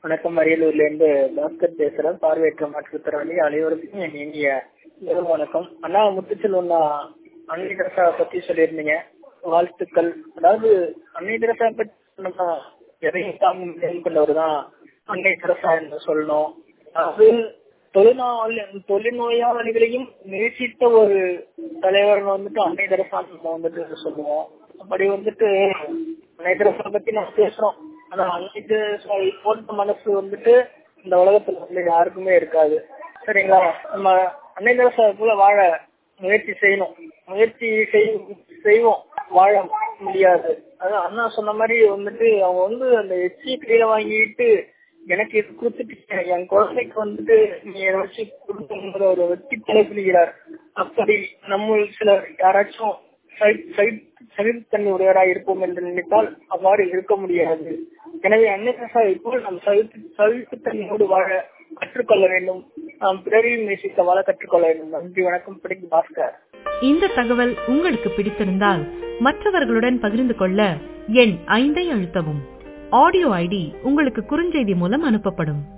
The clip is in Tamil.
வணக்கம் அரியலூர்ல இருந்து பாஸ்கர் பேசுறேன் பார்வையற்ற மாற்றுத்திறனாளி அனைவருக்கும் என் இனிய இரவு வணக்கம் அண்ணா முத்துச்செல்வண்ணா அன்னை தெரசா பத்தி சொல்லியிருந்தீங்க வாழ்த்துக்கள் அதாவது அன்னை தெரசா பத்தி சொன்னோம்னா எதையும் தாங்கும் நிலையில் கொண்டவர் தான் அன்னை தெரசா என்று சொல்லணும் அதாவது தொழில்நோய் தொழில்நோயாளிகளையும் நேசித்த ஒரு தலைவர் வந்துட்டு அன்னை தெரசா நம்ம வந்துட்டு சொல்லுவோம் அப்படி வந்துட்டு அன்னை தெரசா பத்தி நம்ம பேசுறோம் ஆனா அன்னை தெரசா போட்ட மனசு வந்துட்டு இந்த உலகத்துல வந்து யாருக்குமே இருக்காது சரிங்களா நம்ம அன்னை தெரசா போல வாழ முயற்சி செய்யணும் முயற்சி செய்வோம் வாழ முடியாது அதான் அண்ணா சொன்ன மாதிரி வந்துட்டு அவங்க வந்து அந்த எச்சி கையில வாங்கிட்டு எனக்கு இது கொடுத்துட்டு என் குழந்தைக்கு வந்துட்டு நீ இதை வச்சு கொடுக்குங்கிற ஒரு வெற்றி தலைப்பிடுகிறார் அப்படி நம்ம சிலர் யாராச்சும் சகிப்புத்தன்மை உடையவராக இருப்போம் என்று நினைத்தால் அவ்வாறு இருக்க முடியாது எனவே அன்னை போல் நாம் சகிப்புத்தன்மையோடு வாழ கற்றுக்கொள்ள வேண்டும் நாம் பிறரையும் நேசிக்க வாழ கற்றுக்கொள்ள வேண்டும் நன்றி வணக்கம் பிடிக்கும் பாஸ்கர் இந்த தகவல் உங்களுக்கு பிடித்திருந்தால் மற்றவர்களுடன் பகிர்ந்து கொள்ள எண் ஐந்தை அழுத்தவும் ஆடியோ ஐடி உங்களுக்கு குறுஞ்செய்தி மூலம் அனுப்பப்படும்